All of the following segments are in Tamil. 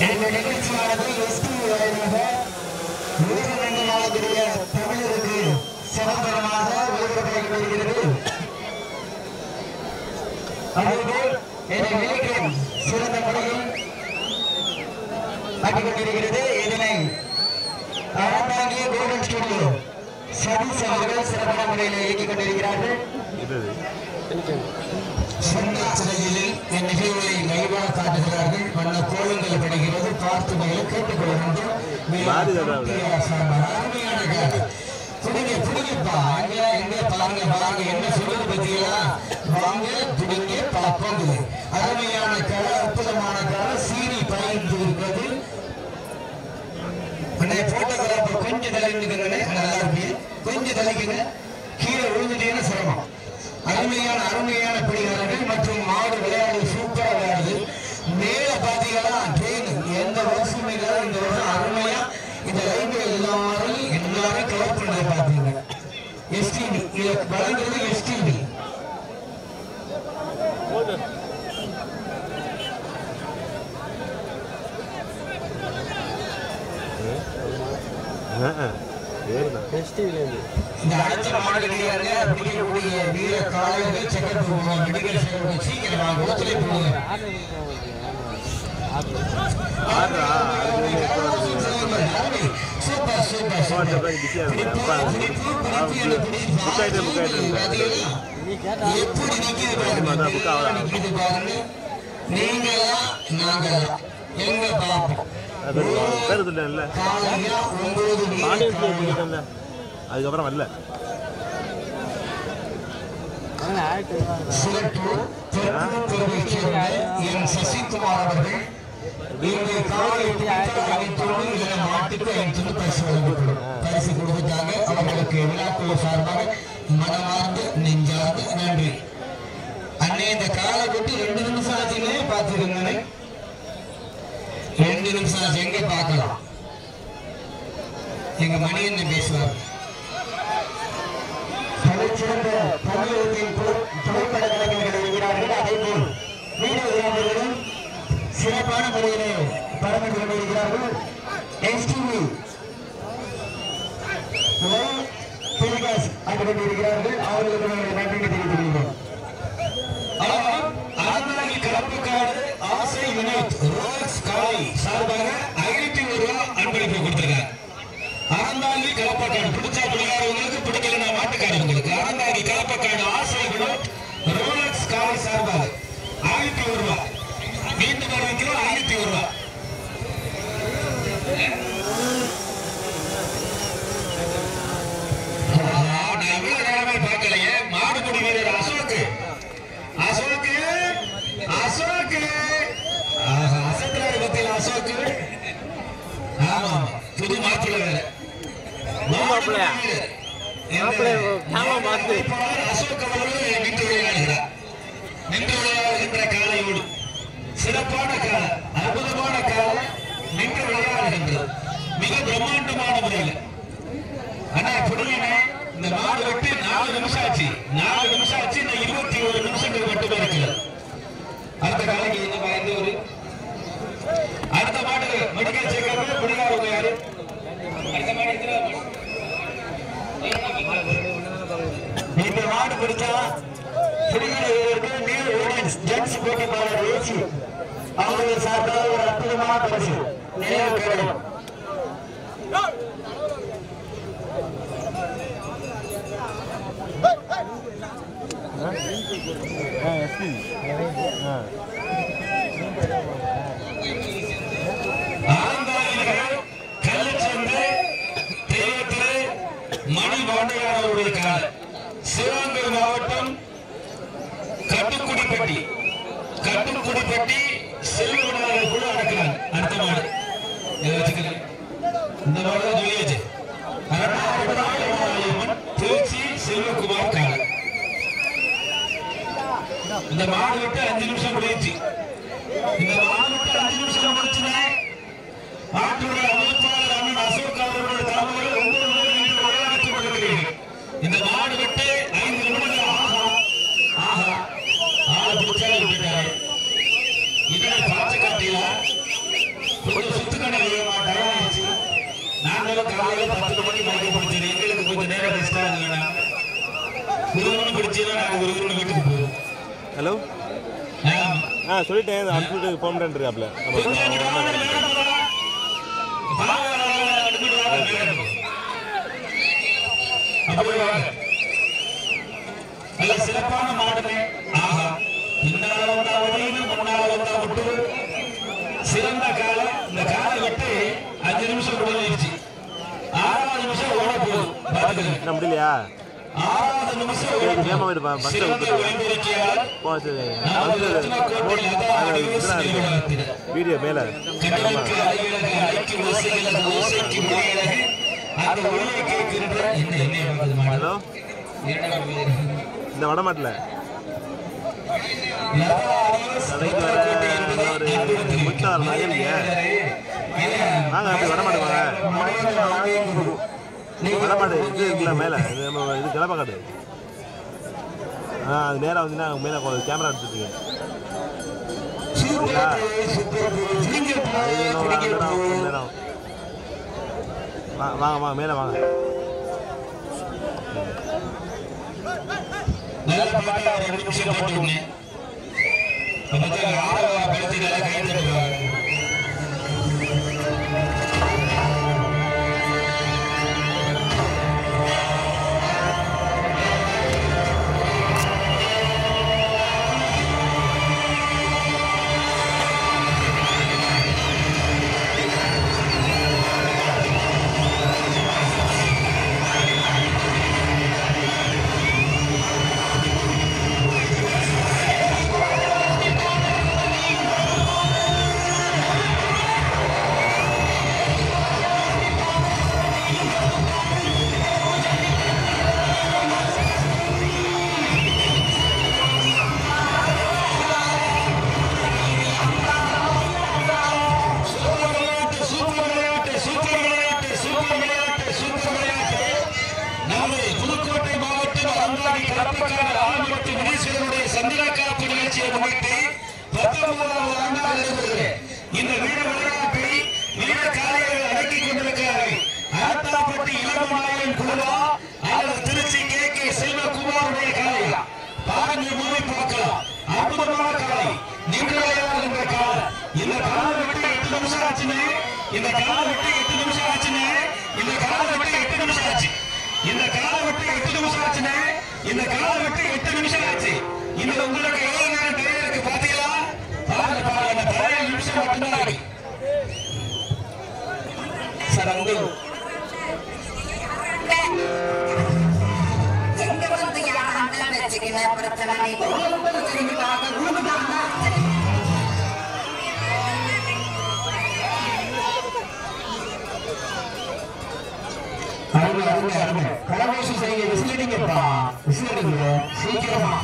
இந்த நிகழ்ச்சியானது எஸ்டி வாயிலாக உலக ரெண்டு நாளுக்குரிய தமிழருக்கு சிறந்தரமாக ஒழுங்கப்பட்டு வருகிறது அதேபோல் இந்த நிலையம் சிறந்த முறையில் ஆட்டிக் கொண்டிருக்கிறது இதனை அறந்தாங்கிய கோல்டன் ஸ்டுடியோ சதீஷ் அவர்கள் சிறப்பான முறையில் இயக்கிக் கொண்டிருக்கிறார்கள் சிறையில் என் நிகழ்வுகளை லைவாக காட்டுகிறார்கள் வண்ண கோலங்கள் படுகிறது பார்த்து மேல கேட்டுக்கொள்கின்றோம் அருமையான காட்டு புடிங்க புடிங்கப்பா அங்க எங்க பாருங்க பாருங்க என்ன சொல்லுது பத்தியா வாங்க புடிங்க பார்ப்போம் அருமையான கலை அற்புதமான கலை சீனி பயந்து இருக்கிறது அண்ணே போட்டோகிராஃபர் கொஞ்சம் தலைந்துக்கிறேன் நல்லா இருப்பீங்க கொஞ்சம் தலைக்குங்க கீழே விழுந்துட்டீங்கன்னா சிரமம் அருமையான அருமையான பிடிகாரர்கள் மற்றும் மாடு விளையாடு சூப்பரா விளையாடுது மேல பாத்தீங்கன்னா ட்ரெயின் எந்த வருஷமும் இல்லாத இந்த வருஷம் அருமையா இந்த லைன்ல எல்லாரும் எல்லாரும் கவர் பண்ணதை பாத்தீங்க எஸ்டிபி இதை வழங்குறது எஸ்டிபி இந்த அடுத்த மாடு கிடையாது பிடிக்கக்கூடிய வீர காலைகள் செக்கப் போவோம் மெடிக்கல் செக்கப் சீக்கிரமாக ஒத்துழைப்பு போங்க சூப்பர் சூப்பர் சூப்பர் பிடிப்பு பிடிப்பு பிடிப்பு என பிடிப்பு எப்படி நிக்குது பாருங்க நல்லா நிக்குது பாருங்க நீங்களா நாங்களா எங்க பாப்போம் காலையா ஒன்பது வீர காலையா அதுக்கப்புறம் வரல சிறப்பு தெற்குத்தெருவைச் சேர்ந்த என் சசிகுமார் அவர்கள் இன்று காலை பிடித்த அனைத்தோடு இந்த மாட்டுக்கு ஐந்து பரிசு வழங்கப்படும் பரிசு கொடுத்துட்டாங்க அவர்களுக்கு விழாக்குழு சார்பாக மனமார்ந்த நெஞ்சார்ந்த நன்றி அண்ணே இந்த காலை கொட்டி ரெண்டு நிமிஷம் ஆச்சுங்களே பார்த்துருங்க ரெண்டு நிமிஷம் ஆச்சு எங்க பார்க்கலாம் எங்க மணி என்ன பேசுவார் தலைச்சிறந்த தமிழகத்தின் புல- புகைப்பட கலைஞர்கள் இருக்கிறார்கள் அதேபோல் வீடியோ விளையாட்டுகளும் சிறப்பான முறையிலே பரமிட்டு கொண்டிருக்கிறார்கள் எஸ்டிவி டெலிகாஸ்ட் ஆண்டு கொண்டிருக்கிறார்கள் அவர்களுக்கு நாங்கள் நன்றி தெரிவித்துள்ளோம் அறந்தாங்கி கலப்புக்காடு ஆசை வினோத் ரோலக்ஸ் காலை சார்பாக ஐநூத்தி ஒரு ரூபா அன்பளிப்பு கொடுத்திருக்காங்க அறந்தாங்கி கலப்பக்காடு பிடிச்சா பிடிக்காதவங்களுக்கு பிடிக்கலனா மாட்டுக்காரங்களுக்கு அறந்தாங்கி கலப்பக்காடு ஆசை வினோத் ரோலக்ஸ் காலை சார்பாக ஐநூத்தி ஒரு ரூபா மீண்டும் அறிவிக்கிறோம் ஐநூத்தி ஒரு ரூபா ஆஹா, நான் இவ்வளவு நேரமே பார்க்கலையே மாடுபிடி வீரர் அசோக்கு அசோக்கு அசோக்கு ஆஹா, அசத்துறாரு பத்தியில அசோக்கு ஆமா புது மாப்பிள்ளை வேற மாப்பிள்ளையா? மாப்பிள்ளை, ஆமா, மாத்து. அசோக் அவர்கள் நின்று விளையாடுகிறார் நின்று விளையாடுகின்ற காலையோடு சிறப்பான காலை அற்புதமான காலை நின்று விளையாடுகின்றது மிக பிரம்மாண்டமான முறையில் அண்ணா புரியனே இந்த மாடு விட்டு நாலு நிமிஷம் ஆச்சு நாலு நிமிஷம் ஆச்சு இந்த இருபத்தி ஒரு நிமிஷங்கள் மட்டுமே இருக்கிறது அடுத்த காலைக்கு என்ன எந்த ஒரு அடுத்த மாடு மெடிக்கல் செக்அப் குடிகாரவங்க யாரு அடுத்த மாடு எத்தனை மாடு? இந்த மாடு பிடிச்சா புலிகளை வீரர்கள் நியூ ஆடியன்ஸ் ஜென்ஸ் போட்டி பாடல் ஏசி அவர்கள் சார்பாக ஒரு அற்புதமான பரிசு நினைவு கேடயம் ஆலந்தாயினர்கள் கள்ளச்சந்தை தெய்வத்திலே மணி பாண்டையானவருடைய கால சிவகங்கை மாவட்டம் கட்டுக்குடிப்பட்டி கட்டுக்குடிப்பட்டி செல்வகுணாளர் கூட அடக்கிறாங்க அடுத்த மாடு இதை வச்சுக்கிறேன் இந்த மாடு தான் சொல்லியாச்சு அருணாச்சலமாரியம்மன் திருச்சி செல்வகுமார் கால இந்த மாடு விட்டு அஞ்சு நிமிஷம் முடிஞ்சிச்சு இந்த மாடு விட்டு அஞ்சு நிமிஷம் முடிச்சுனே நாட்டுடைய அமைப்பாளர் அண்ணன் அசோக் அவர்களுடைய தலைமையில் ஒவ்வொரு முறை இன்று விளையாட்டுக் கொண்டிருக்கிறீர்கள் இந்த மாடு விட்டு ஐந்து நிமிடங்கள் ஆகா ஆகா ஆளை பிடிச்சாலே விட்டுட்டாரு இதனை பார்த்து காட்டியா கொஞ்சம் சுத்துக்கணி டைம் ஆயிடுச்சு நாங்களும் காலையில பத்து மணி மணிக்கு பிடிச்சது எங்களுக்கு கொஞ்சம் நேரம் ரெஸ்டா இருந்தீங்கன்னா ஒரு மணி பிடிச்சதுன்னா நாங்க ஒரு மணி வீட்டுக்கு போவோம் ஹலோ ஆமா. ஆ சொல்லிட்டேன் இது அனுப்பிட்டு ஃபோன் பண்ணிருக்காப்ல கொஞ்சம் நிதானம் வேணும் போடா. பாவம் அனுப்பிட்டு வாங்க, வேணும். அப்படி வாங்க. நல்ல சிறப்பான மாடுமே ஆஹா பின்னால வந்தா ஒளிவு முன்னால வந்தா விட்டு சிறந்த காலம் இந்த காலை விட்டு அஞ்சு நிமிஷம் கூட ஆயிடுச்சு ஆறாவது நிமிஷம் ஓட போகுது பாத்துக்கங்க என்ன முடியலையா ஆறாவது நிமிஷம் ஓட சரி, ஏமா போகுது. இருப்பா, பஸ்ல சிறந்த விட்டுட்டு. ஒளிபெருக்கியாளர் போ சரி நமது ரத்ன கோட்டை லதா அதில் ஆடியோஸ் இதெல்லாம் இருக்கு நிறுவனத்தினர். வீடியோ மேலே கடலுக்கு அலையழகு அலைக்கு ஓசையழகு ஓசைக்கு மொழியழகு அந்த ஒளியை கேட்கின்ற என்ன என்ன பார்க்குது மாடு ஹலோ என்ன பார்க்குது? இந்த வடமாட்டில் லதா ஆடியோஸ் கடைக்கு வர ரத்னக்கோட்டை என்பதை ஒரு அன்புடன் தெரிவிக்கிறோம். முத்தார் நகர் இங்க. வாங்க அப்படி வடமாடு வாங்க மனிதன் வாழ்வின் குரு. நீங்கள் வடமாடு இது இருக்குல்ல மேலே இது நம்ம இது கிளப்பக்காடு ஆ அது நேராக வந்தீங்கன்னா மேலே கேமரா எடுத்துட்டு சூப்பர் போய், சூப்பர் போய். நீங்கள் போய், அது இன்னும் ஒரு அரை நீங்கள் நேரம் போய். ஒரு நேரம் வா- வாங்க வாங்க மேலே வாங்க நல்ல பாட்டா ஒரு ரெண்டு நிமிஷம் போட்டு விடுங்க. அப்ப தான் ஆதரவா படுத்தி நல்லா கை தட்டுவாங்க. சூப்பர் விளையாட்டு, சூப்பர் விளையாட்டு, சூப்பர் விளையாட்டு, சூப்பர் விளையாட்டு, சூப்பர் விளையாட்டு. நமது புதுக்கோட்டை மாவட்டம் அந்தாடி கலப்பக்கார ஆலமட்டி முனீஸ்வரனுடைய சந்திரா காப்பு நிகழ்ச்சியை முன்னிட்டு பத்தொன்பதாவது ஆண்டாக நடைபெறுகிறது. இந்த வீர விளையாட்டை வீர காளையர்கள் அடக்கிக் கொண்டிருக்கிறார்கள் ஆத்தாப்பட்டி இளமநாயகன் குழுவா அல்லது திருச்சி கே கே செல்வகுமாருடைய காளையா பாருங்கள் மூவி பார்க்கலாம் அற்புதமான காளை நின்றுடையாகின்ற காலை இந்த காலை விட்டு எட்டு நிமிஷம் ஆச்சுன்னு இந்த காலை விட்டு எட்டு நிமிஷம் ஆச்சுன்னு இந்த காலை விட்டு எட்டு நிமிஷம் ஆச்சு இந்த காலை விட்டு எட்டு நிமிஷம் ஆச்சுன்னு இந்த காலை விட்டு எட்டு நிமிஷம் ஆச்சு இந்த உங்களுக்கு எவ்வளவு நேரம் டைம் இருக்கு பாத்தீங்களா பாருங்க பாருங்க இந்த பதினேழு நிமிஷம் மட்டும்தான் இருக்கு சார் அங்கே எங்க வந்து யாராண்ட வச்சுக்கின பிரச்சனை நீ ஒவ்வொரு திரும்பிக்காக உழுதுதாங்க அருமை அருமை அருமை கடமேசி செய்ய விசிலடிங்கப்பா விசிலடிங்க சீக்கிரமா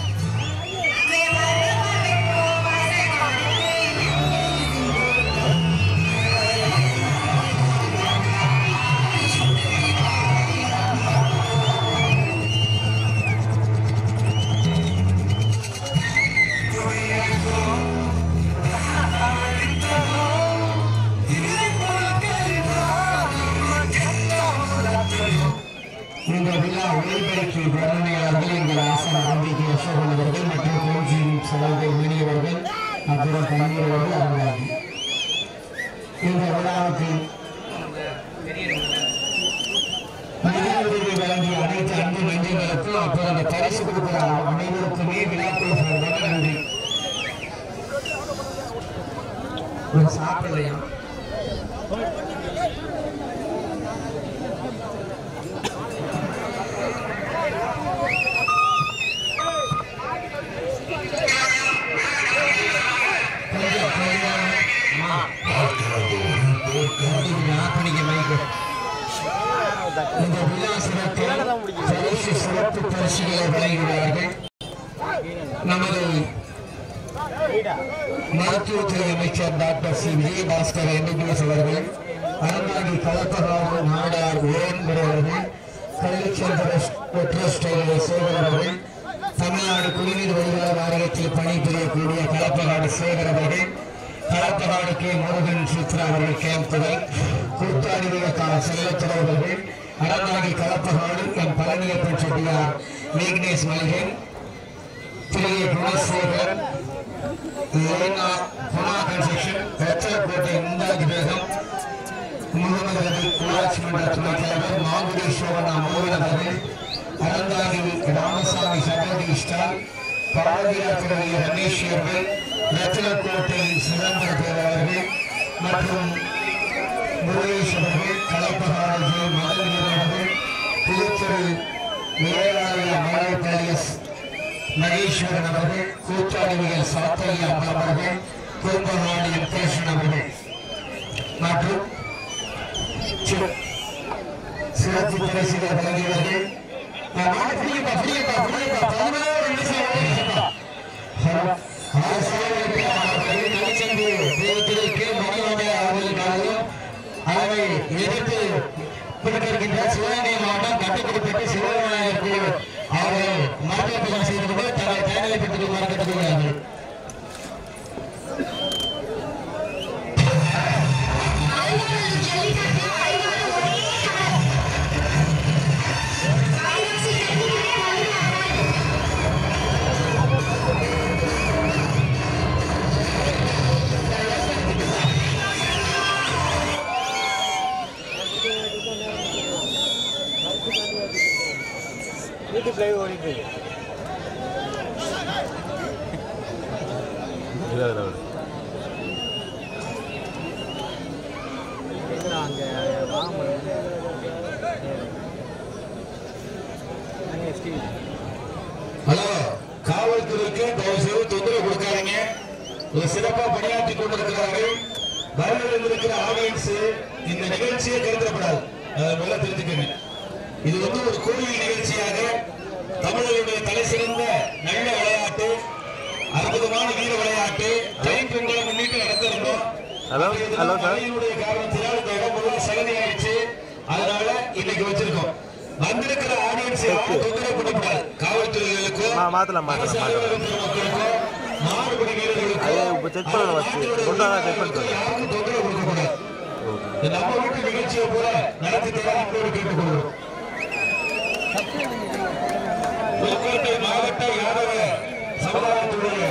இந்த விழா ஒளிபரப்பு வர்ணனையாளர்கள் எங்கள் ஆசன அம்பிகை அசோகன் அவர்கள் மற்றும் கோஜியின் சலவை மீனியவர்கள் அப்புறம் பன்னீர் அவர்கள் அவர்கள் இந்த விழாவுக்கு நிதியுதவி வழங்கிய அனைத்து அன்பு நன்றிகளுக்கும் அப்புறம் அந்த பரிசு கொடுக்கிற அனைவருக்குமே விழாக்குழு சார்பாக நன்றி சாப்பிடலையா இந்த விழா சிறப்பில் பரிசு சிறப்பு பரிசுகளை வழங்குகிறார்கள் நமது மருத்துவத்துறை அமைச்சர் டாக்டர் சி விஜயபாஸ்கர் எம்பிபிஎஸ் அவர்கள் அறந்தாடி கலப்பகாவு நாடார் உயர்ந்துரை அவர்கள் கல்விச்சந்திர ட்ரஸ்ட் சேகர் அவர்கள் தமிழ்நாடு குடிநீர் வடிகால் வாரியத்தில் பணிபுரியக்கூடிய கலப்பகாடு சேகர் அவர்கள் களப்பகாடு கே முருகன் சித்ரா அவர்கள் கேம் துறை கூத்தாடிவியக்கான செல்லத்துறை அவர்கள் அறந்தாங்கி களப்பகாடு என் பழனியப்பன் செட்டியார் விக்னேஷ் மல்கன் திரைய குணசேகர் லைனா குணா கன்ஸ்ட்ரக்ஷன் வெச்சலக்கோட்டை முந்தாஜ் பேகம் முகமது அலி ஊராட்சி மன்ற துணைத் தலைவர் மாங்குடி சோழனா மோகன் அவர்கள் அறந்தாங்கி ராமசாமி சகோதரி ஸ்டால் பாரதியா துறை ரமேஷ் அவர்கள் வெச்சலக்கோட்டை சிதம்பர தேவர் அவர்கள் மற்றும் முருகேஷ் அவர்கள் கலப்பகாடு மதன் அவர்கள் புதுச்சேரி மேலாளர் மலை பேலஸ் மகேஸ்வரன் அவர்கள் கூத்தாடிவியல் சாத்தையா அவர்கள் குறும்பராணியம் கிருஷ்ணன் அவர்கள் மற்றும் சிற- சிறப்பு பரிசுகள் வழங்கியவர்கள் நான் மாடு பிடிக்கப்பா, பிடிக்கப்பா, பிடிக்கப்பா, பதினோரு நிமிஷம் ஆயிடுச்சுப்பா. ஹலோ. ஆசிரியர்களுக்கு அவர்கள் நலிச்சென்று தெய்வத்திலே கே. மணிவண்ணே அவர்களுக்காகவும் அவரை எதிர்த்து பிடித்திருக்கின்ற சிவகங்கை மாவட்டம் கட்டுப்படுத்தப்பட்டு சிவகநாயகர் குழு அவர்கள் மாற்றப்படம் செய்து கொண்டு தங்களை தயாரிப்பட்டுக் கொள்ளுமாறு கேட்டுக்கொள்கிறார்கள் யூடியூப் லைவ் ஓடிட்டு இருக்கு இல்லை இல்லை இல்லை எங்கடா அங்கே மாமரம் அங்கே ஸ்டீல் ஹலோ காவல்துறைக்கு தயவு செய்து தொந்தரவு கொடுக்காதீங்க ஒரு சிறப்பா பணியாற்றி கொண்டிருக்கிறார்கள் வருகையில் இருக்கிற ஆடியன்ஸ் இந்த நிகழ்ச்சியை கருதப்படாது அதை முதல்ல தெரிஞ்சுக்கங்க இது வந்து ஒரு கோயில் நிகழ்ச்சியாக தமிழர்களுடைய தலை சிறந்த நல்ல விளையாட்டு அற்புதமான வீர விளையாட்டு தைப்பொங்கலை முன்னிட்டு நடத்திருந்தோம் ஹலோ, ஹலோ சார். மழையினுடைய காரணத்தினால் இந்த இடம் முழுவதும் சகதி ஆயிடுச்சு அதனால இன்னைக்கு வச்சிருக்கோம் வந்திருக்கிற ஆடியன்ஸ் யாரும் தொந்தரவு பண்ணக்கூடாது காவல்துறைகளுக்கும் மா- மாத்தலாம், மாத்தலாம், அரசு மாத்தலாம். அலுவலகத்தில் மக்களுக்கும் மாடுபிடி வீரர்களுக்கும் அது இப்ப check பண்ணணும் first. கொண்டு வாங்க, check பண்ணிட்டு வரேன். யாருக்கும் தொந்தரவு கொடுக்கக்கூடாது இந்த நம்ம வீட்டு நிகழ்ச்சியை போல நடத்தி தர அன்போடு கேட்டுக்கொள்வோம் புதுக்கோட்டை மாவட்ட யாதவ சமுதாயத்துடைய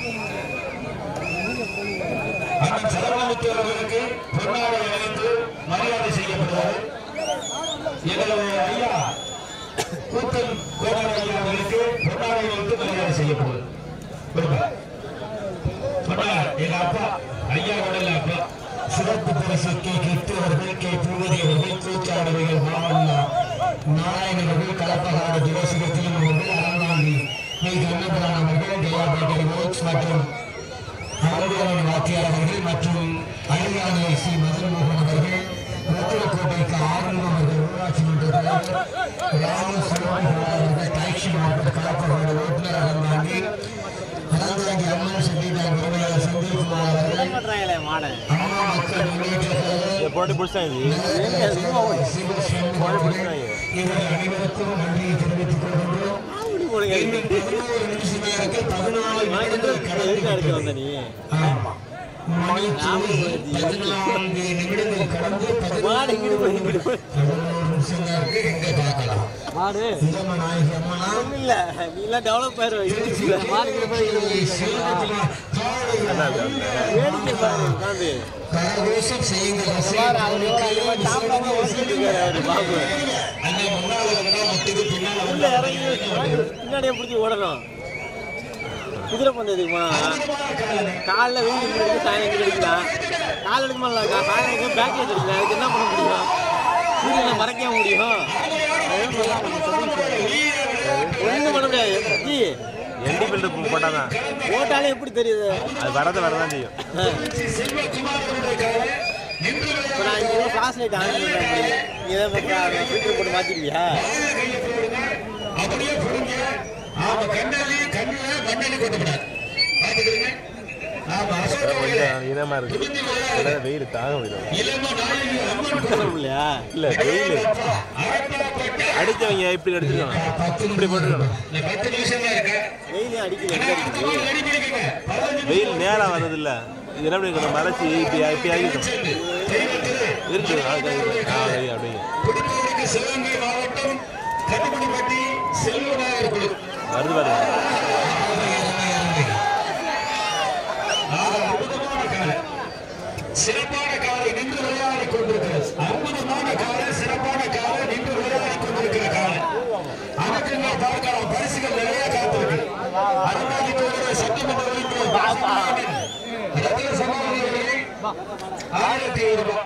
அண்ணன் சரவணமுத்து அவர்களுக்கு பொன்னாடை அணிந்து மரியாதை செய்யப்படுவது எங்களது ஐயா கூத்தன் கோபால் ஐயா அவர்களுக்கு பொன்னாடை அணிந்து மரியாதை செய்யப்படுவது கொடுங்க. பொன்னார் எங்க அப்பா ஐயா உடல் அப்பா சிறப்பு பரிசு கே கிட்டு அவர்கள் கே பூவதி அவர்கள் கூச்சாடுவைகள் மாமல்லா நாராயணன் அவர்கள் கலப்பகாடு திவசகத்திலும் அவர்கள் அறந்தாங்கி வி கண்ணபுரான் அவர்கள் ஜெயாபேட்டை ரோச் மற்றும் அழகான வாத்தியார் அவர்கள் மற்றும் அழகான சி மதன் மோகன் அவர்கள் ரத்தினக்கோட்டைக்கு ஆரம்பம் அவர்கள் ஊராட்சி மன்ற தலைவர் ராமசுவாமி அவர்கள் டாக்ஸி மாவட்ட கலப்பகாடு ஓட்டுநர் அறந்தாங்கி அறந்தாங்கி அம்மன் சங்கீதா உரிமையாளர் செந்தில்குமார் அவர்கள் பண்றாங்களே மாடை அம்மா மக்கள் முன்னேற்ற கழகம் இதை போட்டு பிடிச்சாங்க இவர்கள் அனைவருக்கும் நன்றியை தெரிவித்துக் கொள்கின்றோம் இன்னும் பதினோரு நிமிஷம் இருக்கு பதினாலு நிமிடங்கள் கடந்து வந்த நீ ஆமா. மணித்துளி பதினான்கு நிமிடங்கள் கடந்து மாடு இங்கிட்டு போய் இங்கிட்டு போய் பதினோரு நிமிஷம் தான் இருக்கு எங்க பார்க்கலாம் மாடு இதம நாயகி அம்மனா ஒண்ணும் இல்ல நீ எல்லாம் டெவலப் ஆயிரும் யூடியூப்ல மாடு இங்கிட்டு போய் இங்கிட்டு போய் செல்வகுமார் காளையர் வேடிக்கை பாரு உட்காந்து கரகோஷம் செய்யுங்கள் பாரு அவர் அதிகமா டாப்ல ஓடிட்டு இருக்காரு அவரு பாபு அண்ணன் முன்னால வந்தா முட்டுக்கு பின்னால உள்ள வந்தா இறங்கி பின்னாடியே பிடிச்சி ஓடணும் குதிரை பந்தயத்துக்குமா அற்புதமான காலனி. காலைல வெயில் இங்க இருக்கு சாயங்காலம் இங்க அடிக்கலாம் காலை எடுக்க முடியல சாயங்காலம் பேக் அடிக்கலாம் அதுக்கு என்ன பண்ண முடியும் சூரியனை மறைக்க முடியும் ஒண்ணும் பண்ண முடியாது எப்படி என்டி பில்டர் போட்டாதான் ஓட்டாலே எப்படி தெரியுது அது வரது வரதான் செய்யும் செல்வகுமார் அவருடைய காலை நின்று இப்போ நான் இங்கே ஃபிளாஷ் லைட் ஆன் பண்ணுறேன் இதை ஃபில்டர் போட்டு மாற்றிருவியா வாயில கையை போடுங்க அப்படியே போடுங்க ஆமா கண்ணாலே கண்ணுல மண்ணெண்ணி கொட்டப்படாது பாத்துக்கிறீங்க ஆமா அசோக கொஞ்சம் இதமா இருக்கு இல்லை, வெயில் தாங்க முடியல இளம நாயகி அம்மன் இல்லையா இல்லை வெயில் அரப்பணப்பட்ட அடிச்சவங்க இப்படி அடிச்சிருக்காங்க பத்து இப்படி போட்டுருக்காங்க இந்த பத்து நிமிஷம் தான் இருக்கு வெயிலையும் அடிக்கல எங்க அடிக்குது ரெடி பண்ணிக்கங்க பதினஞ்சு வெயில் நேரம் வர்றது இல்ல இது என்ன பண்ணிருக்கணும் மறைச்சி இப்படி இப்படி ஆகிருக்கணும் இருக்கு ஆ, கை- ஆ, கை அப்படிங்க பிடிப்பவருக்கு சிவகங்கை மாவட்டம் கட்டுப்படிப்பட்டி செல்வநாயகர் குழு வருது பாருங்க ஆக அற்புதமான காலை சிறப்பான காலை நின்று விளையாடி கொண்டிருக்கிறது அற்புதமான காலை சிறப்பான காலை நின்று விளையாடி கொண்டிருக்கிற காலை அடக்கங்கள் பார்க்கலாம் பரிசுகள் நிறைய காத்திருக்கு அருமாதி கோவில சட்டமன்ற உறுப்பினர் ரத்தின சமாதி அவர்கள் ஆயிரத்தி ரூபாய்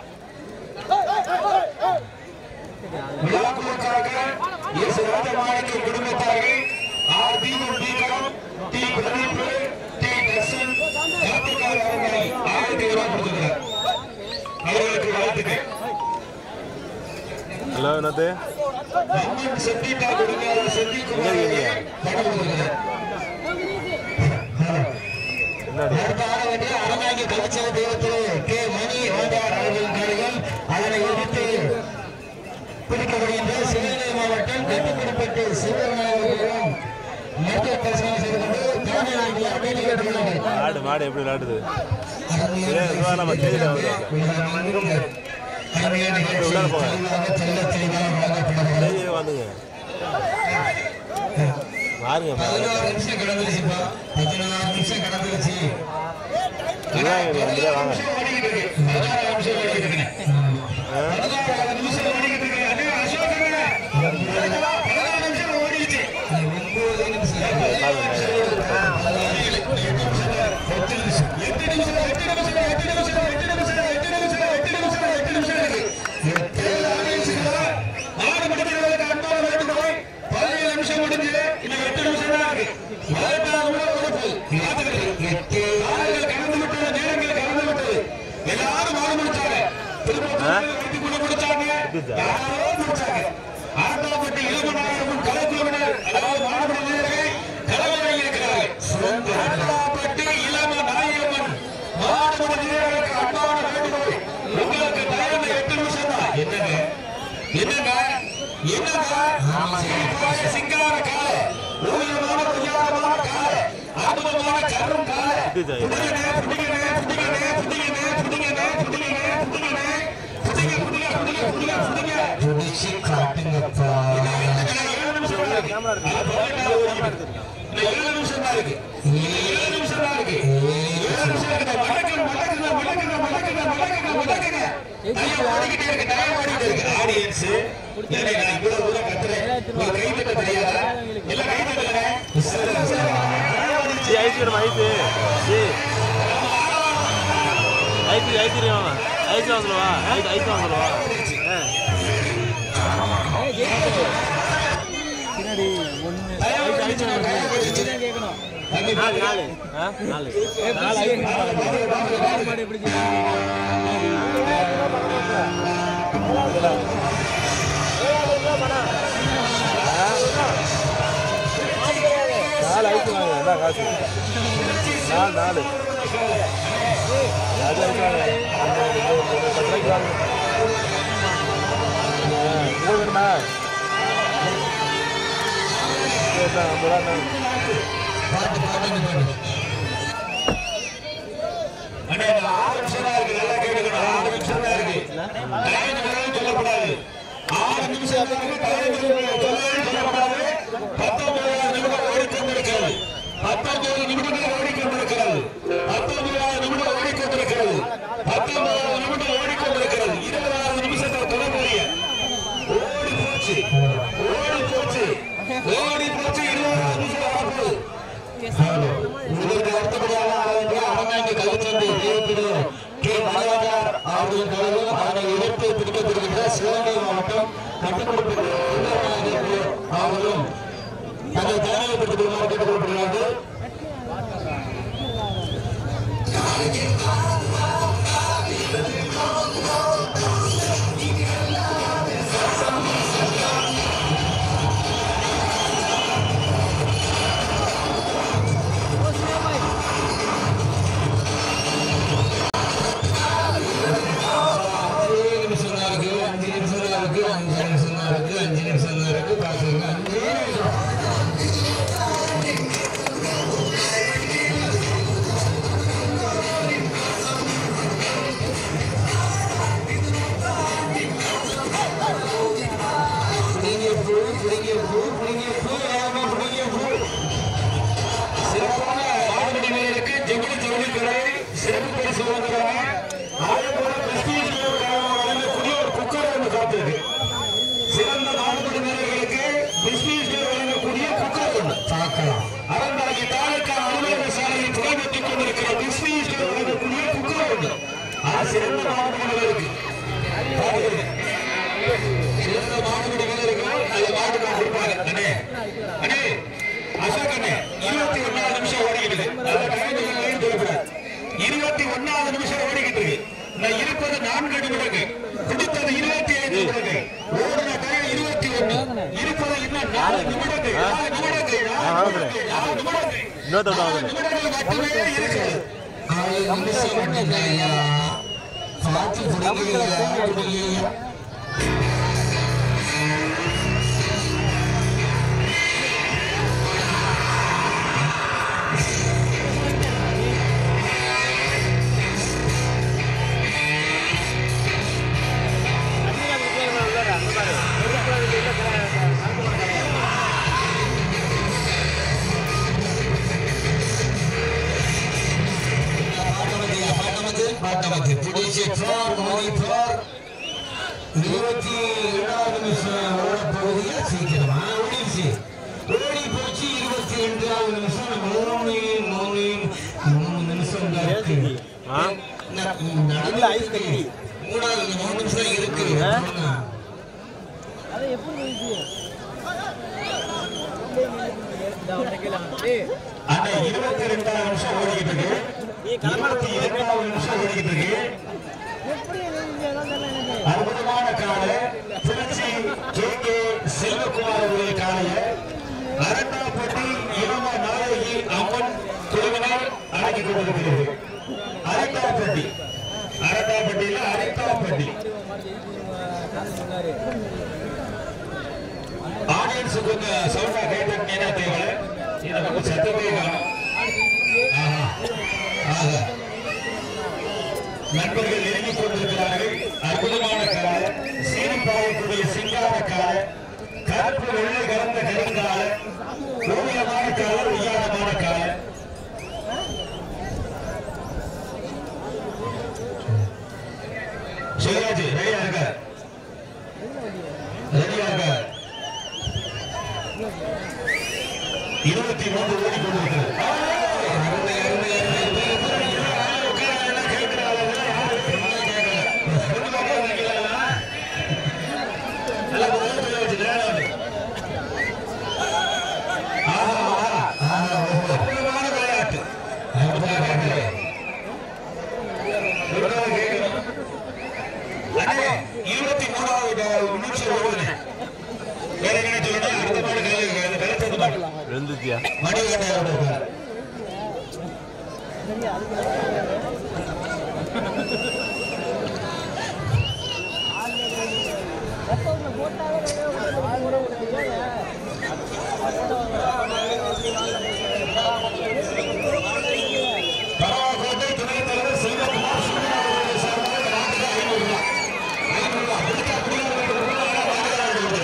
விழாக்குழுக்காக எஸ் ராஜமாணிக்க குடும்பத்தார்கள் R Deepam Deepam D Pradeep D Darshan Karthikar அவர்களை ஆயிரத்தி ரூபாய் கொடுத்துக்கிறார் அவர்களுக்கு வாழ்த்துக்கள் ஹலோ என்னது அம்மன் செட்டிட்டா கொடுங்க செட்டிக்குமார் அவர்கள் பணம் கொடுக்கிறார் என்னடி அடுத்த ஆட வேண்டிய அறநாங்கி கலாச்சார தெய்வத்திலே கே மணி ஓண்டார் அவர்களின் காரியம் அதனை எதிர்த்து பிடிக்கப்படுகின்ற சிவகங்கை மாவட்டம் கட்டுப்பிடிப்பட்டு சிவநாயகர்களும் மருத்துவ பரிசோதனை செய்து கொண்டு தலைமையாகி அமைதி கேட்டுள்ளார்கள் மாடு மாடு எப்படி விளையாடுது இதே இதுவா நம்ம செய்தியில் வருது அருமையான நிகழ்ச்சி உள்ளார போங்க. தெளிவாக தெள்ளத் தெளிவாக வழங்கப்படுகிறது செய்தியே வந்துங்க பாருங்க பாருங்க. பதினாறு நிமிஷம் கடந்துருச்சுப்பா பதினாறு நிமிஷம் கடந்துருச்சு இதுதான் இங்க இங்கே வாங்க நிமிஷம் ஓடிக்கிட்டு இருக்கு பதினாறு நிமிஷம் ஓடிக்கிட்டு இருக்குண்ணே. பதினாறு நிமிஷம் ஓடிக்கிட்டு இருக்கு அண்ணே, அசோகண்ணே. பதினாறு நிமிஷம் ஓடிக்கிச்சு. ஒன்பது நிமிஷம். எட்டு நிமிஷம். எட்டு நிமிஷம், எட்டு நிமிஷம், எட்டு நிமிஷம், எட்டு நிமிஷம், எட்டு நிமிஷம், எட்டு நிமிஷம், எட்டு நிமிஷம் இருக்கு. எட்டு நிமிஷத்துல ஆடு முடிக்கிறவங்களுக்கு அன்பான வேண்டுகோள். பதினேழு நிமிஷம் முடிஞ்சு இன்னும் எட்டு நிமிஷம் தான் இருக்கு. பதினெட்டாவது கூட ஓட போகுது. காத்துக்கிட்டு எட்டு ஆடுகள் கடந்து விட்டது, நேரங்கள் கடந்து விட்டது. எல்லாரும் மாடு முடிச்சாங்க. திருப்பத்தூர்ல வீட்டுக்குள்ள முடிச்சாங்க. யாரோ முடிச்சாங்க. ஆண்டாப்பட்டி இளமநாயகமும் கலைக்குழுவினர், அதாவது மாடுபிடி வீரர்கள் தலைவராக இருக்கிறார்கள். ஆண்டாப்பட்டி இளமநாயகமன் மாடுபிடி வீரர்களுக்கு அன்பான வேண்டுகோள். உங்களுக்கு டைம் எட்டு நிமிஷம் தான். என்னங்க என்னங்க என்னங்க சிரிப்பாய சிங்கார காலை ஓவியமான பொய்யாரமான காலை அற்புதமான கரும் காலை இது ஜெயம். புடிங்கண்ணே, புடிங்கண்ணே, புடிங்கண்ணே, புடிங்கண்ணே, புடிங்கண்ணே, புடிங்கண்ணே, புடிங்கண்ணே. புடிங்க, புடிங்க, புடிங்க, புடிங்க, புடிங்க. புடிச்சு காட்டுங்கப்பா. இன்னும் ஏழு நிமிஷம் தான் இருக்கு. அது பதினெட்டாவது ஓடிக்கிட்டு இருக்கு. இன்னும் ஏழு நிமிஷம் தான் இருக்கு. இன்னும் ஏழு நிமிஷம் தான் இருக்கு. ஏழு நிமிஷம் இருக்கு. மடக்குங்க, மடக்குங்க, மடக்குங்க, மடக்குங்க, மடக்குங்க, மடக்குங்க. டைம் ஓடிக்கிட்டே இருக்கு, டைம் ஓடிக்கிட்டே இருக்கு. ஆடியன்ஸ், ஏன்னா நான் இவ்வளவு தூரம் கத்துறேன். உங்களுக்கு கை தட்ட தெரியாதா? எல்லாம் கை தட்டுங்களே. சரி ஐஸ் வேணுமா ஐஸு சரி ஐஸ் ஐஸ் தெரியுமா ஐஸ் வாங்கலவா ஐஸ் ஐஸ் வாங்கலவா பின்னாடி ஒன்று டைம் ஓடிக்கிட்டு இருக்கு, டைம் ஓடிக்கிட்டு இருக்கு. கேட்கணும் தம்பி, நாலு நாலு ஆ நாலு நாலு ஐந்து மாடு மாடு எப்படி நாலு ஐஸ் வாங்க என்ன காசு நாலு நாலு அது ஐஸ் வாங்க அந்த இது, இது, பத்து ரூபாய்க்கு வாங்க ஆ, இது வேணுமா சரி, இந்தா, ஐம்பது ரூபா இந்தாங்க. பாட்டு, பாட்டு, பாட்டு. அண்ணே, இந்த ஆறு நிமிஷம் தான் இருக்கு, நல்லா கேட்டுக்கணும். ஆறு நிமிஷம் தான் இருக்கு. டைம் எதுவும் சொல்லக்கூடாது. ஆறு நிமிஷம் தான் இருக்கு, டைம் எதுவும் சொல்லக்கூடாது. பத்தொன்பது நிமிடம் ஓடிக்கொண்டிருக்கிறது. பத்தொன்பது நிமிடங்கள் ஓடிக்கொண்டிருக்கிறது. பத்தொன்பதாவது நிமிடம் ஓடிக்கொண்டிருக்கிறது. பத்தொன்பதாவது நிமிடம் ஓடிக்கொண்டிருக்கிறது. இருபதாவது நிமிஷத்தை தொடர்புடைய ஓடி போச்சு ஓடி போச்சு ஓடி போச்சு இருபதாவது நிமிஷம் வரப்போகுது இதற்கு அடுத்தபடியாக ஆட வேண்டிய அரங்காங்கி கலைச்சந்தை தேவைப்படுகிற கே மலையாளர் அவர்களின் தலைவர் அதனை எதிர்த்து பிடிக்கப்படுகின்ற சிவகங்கை மாவட்டம் கட்டுப்படுத்த அவர்களும் அதை தலைமைப்படுத்திக் கொள்ளுமாறு கேட்டுக்கொள்ளப்படுகிறார்கள் அஞ்சு நிமிஷம் தான் இருக்கு அஞ்சு நிமிஷம் தான் இருக்கு அஞ்சு நிமிஷம் தான் இருக்கு அஞ்சு நிமிஷம் தான் இருக்கு பார்த்துக்கங்க அஞ்சு நிமிஷம் ஜவுளிக்கடை சிறப்பு பரிசு வாங்குறாங்க அதே போல பிரஸ்டீஜ் வழங்கக்கூடிய ஒரு குக்கர் ஒன்று காத்திருக்கு சிறந்த மாடுபடி வீரர்களுக்கு பிரஸ்டீஜ் வழங்கக்கூடிய குக்கர் ஒன்று பார்க்கலாம் அறந்தாகி தாலுக்கா அலுவலக சாலையில் புகழ்பெற்றுக் கொண்டிருக்கிற பிரஸ்டீஜ் வழங்கக்கூடிய குக்கர் ஒன்று அது சிறந்த மாடுபடி வீரருக்கு பார்த்துக்கோங்க. சிறந்த மாடுபடி வீரர்கள் அந்த மாடுகள் கொடுப்பாங்க அண்ணே அண்ணே அசோக் அண்ணே இருபத்தி ஒன்னாவது நிமிஷம் ஓடிக்கிட்டு இருக்கு. அந்த time ல line சொல்லக்கூடாது. இருபத்தி ஒன்னாவது நிமிஷம் ஓடிக்கிட்டு இருக்கு நான் இருப்பது நான்கு நிமிடங்கள் பிடித்தது இருபத்தி ஐந்து நிமிடங்கள் ஓடின டைம் இருபத்தி ஒண்ணு இருப்பது இன்னும் நாலு நிமிடங்கள் நாலு நிமிடங்கள் நாலு நிமிடங்கள் நாலு நிமிடங்கள் இன்னொருத்த நாலு வாங்க நிமிடங்கள் மட்டுமே இருக்கிறது நாலு நிமிஷம் மட்டும்தான்யா. பார்த்து பிடிக்கலையா, பிடிக்கலையா. பாட்டமத்து பிடிச்சு போர் ஓடி போர் இருபத்தி ஏழாவது நிமிஷம் ஓடப்போகுது சீக்கிரமா ஓடிடுச்சு ஓடி போச்சு இருபத்தி ரெண்டாவது நிமிஷம் மூணு மூணு மூணு நிமிஷம் தான் இருக்கு ஆ ந- நடந்து ஐஸ் கட்டி மூணாவது மூணு நிமிஷம் இருக்கு அண்ணா இருபத்தி ரெண்டாவது நிமிஷம் ஓடிக்கிட்டு இருக்கு இருபத்தி இரண்டாவது நிமிஷம் ஓடிக்கிட்டு இருக்கு அற்புதமான காலை திருச்சி கே கே செல்வகுமார் அவருடைய காலைய அரட்டாப்பட்டி இளம நாயகி அம்மன் குழுவினர் அடக்கி கொண்டிருக்கிறது அரட்டாப்பட்டி அரட்டாப்பட்டியில அரட்டாப்பட்டி ஆடியன்ஸ் கொஞ்சம் சவுண்டா கேட்டீங்கன்னா தேவை இதை கொஞ்சம் சத்தமே காணும் ஆஹா. ஆஹா. நண்பர்கள் நெருங்கிக் கொண்டிருக்கிறார்கள் அற்புதமான கால சீனி பாயக்கூடிய சிங்கார கால கருப்பு வெள்ளை கலந்த கருங்கால ஓவியமான கால உய்யாரமான கால சிவராஜ் ரெடியா இருக்க ரெடியா இருக்க இருபத்தி மூன்று ஓடிக்கொண்டிருக்கிறது அருமை, அருமை, அருமை. உட்கார கேட்கிறாங்க நல்லா முதல்ல வச்சு நேரம் ஆஹா ஆஹா அற்புதமான விளையாட்டு அற்புதமான விளையாட்டு. இவ்வளவு கேட்கணும். அண்ணே, இருபத்தி மூணாவது நிமிஷம் ஓடுது வேற என்ன சொல்லணும் அடுத்த மாடு கையில் வெளுத்தது மாடு வெந்துச்சியா மணி கட்டையோட பரவாக்கோட்டை துணைத் தலைவர் செல்வகுமார் சுகுமார் அவர்கள் சார்பாக நாட்டுக்கு ஐநூறு ரூபாய். ஐநூறு ரூபாய். கொடுத்தா குடியார வீட்டுக்கு போனா வாங்குறாங்க இவரு.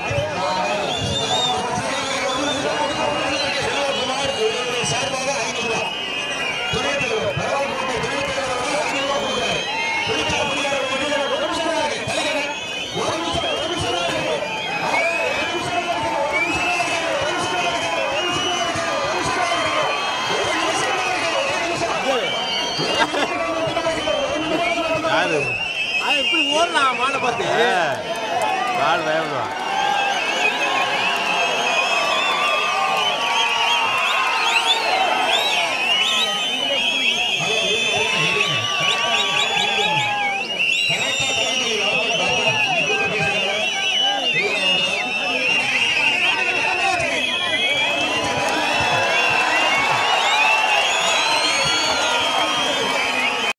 செல்வகுமார் இவருடைய சார்பாக ஐநூறு ரூபாய். துணைத் தலைவர் பரவாக்கோட்டை துணைத் தலைவர் அவர்கள் ஐநூறு ரூபாய் கொடுக்குறாரு. கொடுத்தா குடியார வீட்டுக்கு ஒரு நிமிஷம் தான் இருக்கு. தலைவர், ஒரு நிமிஷம், ஒரு நிமிஷம் தான் இருக்கு. ஆ, ஒரு நிமிஷம் தான் இருக்கு. ஒரு நிமிஷம் தான் இருக்கு. ஒரு நிமிஷம் தான் இருக்கு. ஒரு நிமிஷம் தான் இருக்கு. ஒரு நிமிஷம் தான் இருக்கு. ஒரு நிமிஷம் தான் இருக்கு. ஒரு நிமிஷம். யாரு அவன் எப்படி ஓடலாம் மாடை பார்த்து ஏ, கால் பயப்படுவான்